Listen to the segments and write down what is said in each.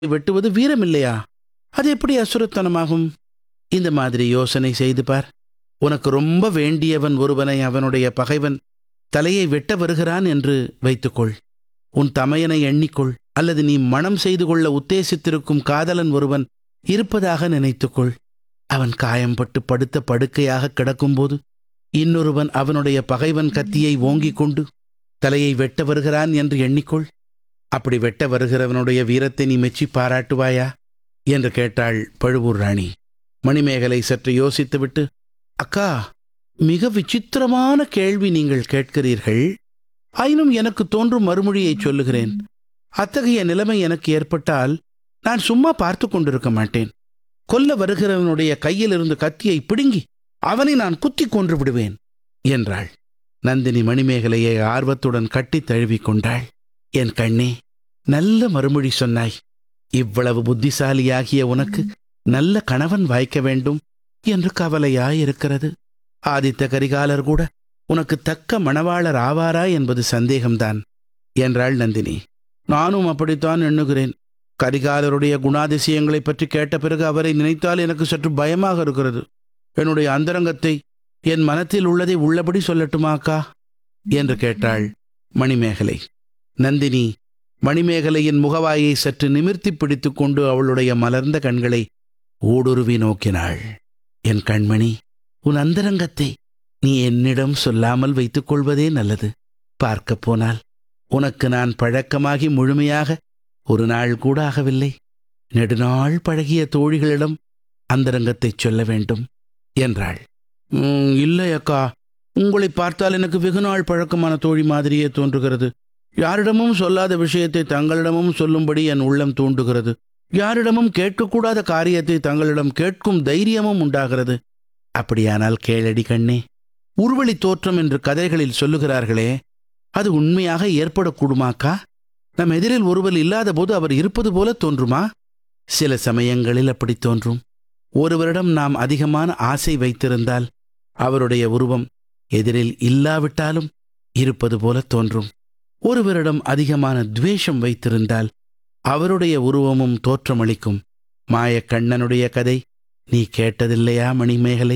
வெட்டுவது வீரமில்லையா அது எப்படி அசுரத்தனமாகும் இந்த மாதிரி யோசனை செய்து பார் உனக்கு ரொம்ப வேண்டியவன் ஒருவனை அவனுடைய பகைவன் தலையை வெட்ட வருகிறான் என்று வைத்துக்கொள் உன் தமையனை எண்ணிக்கொள் அல்லது நீ மனம் செய்து கொள்ள உத்தேசித்திருக்கும் காதலன் ஒருவன் இருப்பதாக நினைத்துக்கொள் அவன் காயம்பட்டு படுத்த படுக்கையாக கிடக்கும்போது இன்னொருவன் அவனுடைய பகைவன் கத்தியை ஓங்கிக் கொண்டு தலையை வெட்ட வருகிறான் என்று எண்ணிக்கொள் அப்படி வெட்ட வருகிறவனுடைய வீரத்தை நீ மெச்சி பாராட்டுவாயா என்று கேட்டாள் பழுவூர் ராணி மணிமேகலை சற்று யோசித்துவிட்டு அக்கா மிக விசித்திரமான கேள்வி நீங்கள் கேட்கிறீர்கள் ஆயினும் எனக்கு தோன்றும் மறுமொழியைச் சொல்லுகிறேன் அத்தகைய நிலைமை எனக்கு ஏற்பட்டால் நான் சும்மா பார்த்து கொண்டிருக்க மாட்டேன் கொல்ல வருகிறவனுடைய கையிலிருந்து கத்தியை பிடுங்கி அவனை நான் குத்தி கொன்று விடுவேன் என்றாள் நந்தினி மணிமேகலையை ஆர்வத்துடன் கட்டித் தழுவிக் கொண்டாள் என் கண்ணே நல்ல மறுமொழி சொன்னாய் இவ்வளவு புத்திசாலியாகிய உனக்கு நல்ல கணவன் வாய்க்க வேண்டும் என்று கவலையாயிருக்கிறது ஆதித்த கரிகாலர் கூட உனக்கு தக்க மணவாளர் ஆவாரா என்பது சந்தேகம்தான் என்றாள் நந்தினி நானும் அப்படித்தான் எண்ணுகிறேன் கரிகாலருடைய குணாதிசயங்களைப் பற்றி கேட்ட பிறகு அவரை நினைத்தால் எனக்கு சற்று பயமாக இருக்கிறது என்னுடைய அந்தரங்கத்தை என் மனத்தில் உள்ளதை உள்ளபடி சொல்லட்டுமா அக்கா என்று கேட்டாள் மணிமேகலை நந்தினி மணிமேகலையின் முகவாயை சற்று நிமிர்த்தி பிடித்துக்கொண்டு அவளுடைய மலர்ந்த கண்களை ஊடுருவி நோக்கினாள் என் கண்மணி உன் அந்தரங்கத்தை நீ என்னிடம் சொல்லாமல் வைத்துக் கொள்வதே நல்லது பார்க்கப் போனால் உனக்கு நான் பழக்கமாகி முழுமையாக ஒரு நாள் கூட ஆகவில்லை நெடுநாள் பழகிய தோழிகளிடம் அந்தரங்கத்தைச் சொல்ல வேண்டும் என்றாள் "ம், இல்லை அக்கா உங்களை பார்த்தால் எனக்கு வெகு நாள் பழக்கமான தோழி மாதிரியே தோன்றுகிறது யாரிடமும் சொல்லாத விஷயத்தை தங்களிடமும் சொல்லும்படி என் உள்ளம் தூண்டுகிறது யாரிடமும் கேட்கக்கூடாத காரியத்தை தங்களிடம் கேட்கும் தைரியமும் உண்டாகிறது அப்படியானால் கேளடி கண்ணே உருவழி தோற்றம் என்று கதைகளில் சொல்லுகிறார்களே அது உண்மையாக ஏற்படக்கூடுமாக்கா நம் எதிரில் ஒருவர் இல்லாத போது அவர் இருப்பது போல தோன்றுமா சில சமயங்களில் அப்படி தோன்றும் ஒருவரிடம் நாம் அதிகமான ஆசை வைத்திருந்தால் அவருடைய உருவம் எதிரில் இல்லாவிட்டாலும் இருப்பது போல தோன்றும் ஒருவரிடம் அதிகமான துவேஷம் வைத்திருந்தால் அவருடைய உருவமும் தோற்றமளிக்கும் மாயக்கண்ணனுடைய கதை நீ கேட்டதில்லையா மணிமேகலை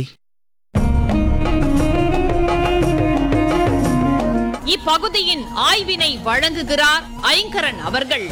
இப்பகுதியின் ஆய்வினை வழங்குகிறார் ஐங்கரன் அவர்கள்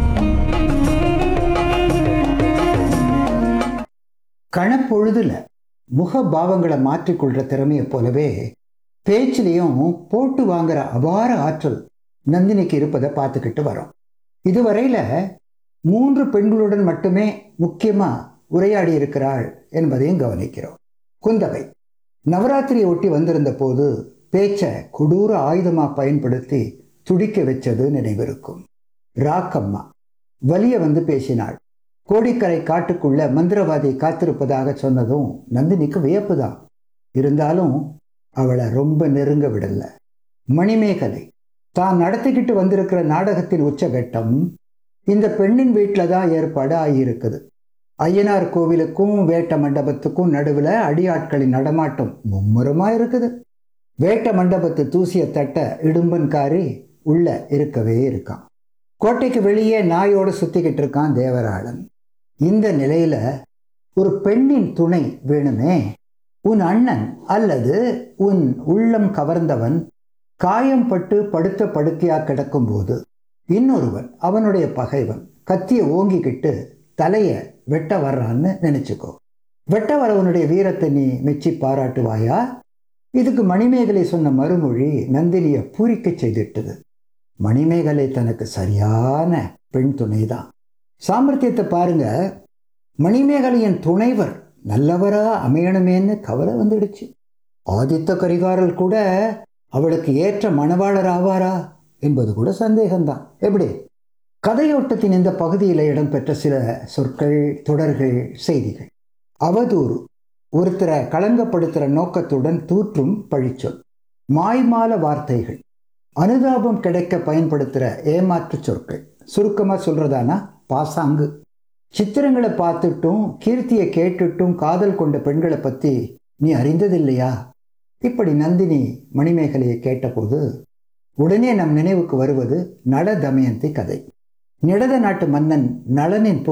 கணப்பொழுதுல முக பாவங்களை மாற்றிக்கொள்ற திறமையை போலவே பேச்சிலையும் போட்டு வாங்குற அபார ஆற்றல் நந்தினிக்கு இருப்பதை பார்த்துக்கிட்டு வரோம் இதுவரையில மூன்று பெண்களுடன் மட்டுமே முக்கியமா உரையாடி இருக்கிறாள் என்பதையும் கவனிக்கிறோம் குந்தவை நவராத்திரியை ஒட்டி வந்திருந்த போது பேச்சை கொடூர ஆயுதமா பயன்படுத்தி துடிக்க வச்சது நினைவிருக்கும் ராக்கம்மா வலிய வந்து பேசினாள் கோடிக்கரை காட்டுக்குள்ள மந்திரவாதி காத்திருப்பதாக சொன்னதும் நந்தினிக்கு வியப்புதான் இருந்தாலும் அவளை ரொம்ப நெருங்க விடல மணிமேகலை தான் நடத்திக்கிட்டு வந்திருக்கிற நாடகத்தின் உச்சகட்டம் இந்த பெண்ணின் வீட்டில் தான் ஏற்பாடு ஆகியிருக்குது ஐயனார் கோவிலுக்கும் வேட்ட மண்டபத்துக்கும் நடுவில் அடியாட்களின் நடமாட்டம் மும்முரமா இருக்குது வேட்ட மண்டபத்து தூசிய தட்ட இடும்பன்காரி உள்ள இருக்கவே இருக்கான் கோட்டைக்கு வெளியே நாயோடு சுத்திக்கிட்டு இருக்கான் தேவராளன் இந்த நிலையில ஒரு பெண்ணின் துணை வேணுமே உன் அண்ணன் அல்லது உன் உள்ளம் கவர்ந்தவன் காயம் பட்டு படுத்த படுக்கையா கிடக்கும்போது இன்னொருவன் அவனுடைய பகைவன் கத்தியை ஓங்கிக்கிட்டு தலைய வெட்ட வர்றான்னு நினைச்சுக்கோ வெட்ட வரவனுடைய வீரத்தை நீ மெச்சி பாராட்டுவாயா இதுக்கு மணிமேகலை சொன்ன மறுமொழி நந்தினியை பூரிக்க செய்திட்டது மணிமேகலை தனக்கு சரியான பெண் துணைதான் சாமர்த்தியத்தை பாருங்க மணிமேகலையின் துணைவர் நல்லவரா அமையணுமேன்னு கவலை வந்துடுச்சு ஆதித்த கரிகாரர் கூட அவளுக்கு ஏற்ற மணவாளர் ஆவாரா என்பது கூட சந்தேகம்தான் எப்படி கதையோட்டத்தின் இந்த பகுதியில் இடம்பெற்ற சில சொற்கள் தொடர்கள் செய்திகள் அவதூறு ஒருத்தரை களங்கப்படுத்துகிற நோக்கத்துடன் தூற்றும் பழிச்சொல் மாய்மால வார்த்தைகள் அனுதாபம் கிடைக்க பயன்படுத்துகிற ஏமாற்று சொற்கள் சுருக்கமாக சொல்றதானா பாசாங்கு சித்திரங்களை பார்த்துட்டும் கீர்த்தியை கேட்டுட்டும் காதல் கொண்ட பெண்களை பற்றி நீ அறிந்ததில்லையா இப்படி நந்தினி மணிமேகலையை கேட்டபோது உடனே நம் நினைவுக்கு வருவது நள தமயந்தி கதை நிடத நாட்டு மன்னன் நளனின்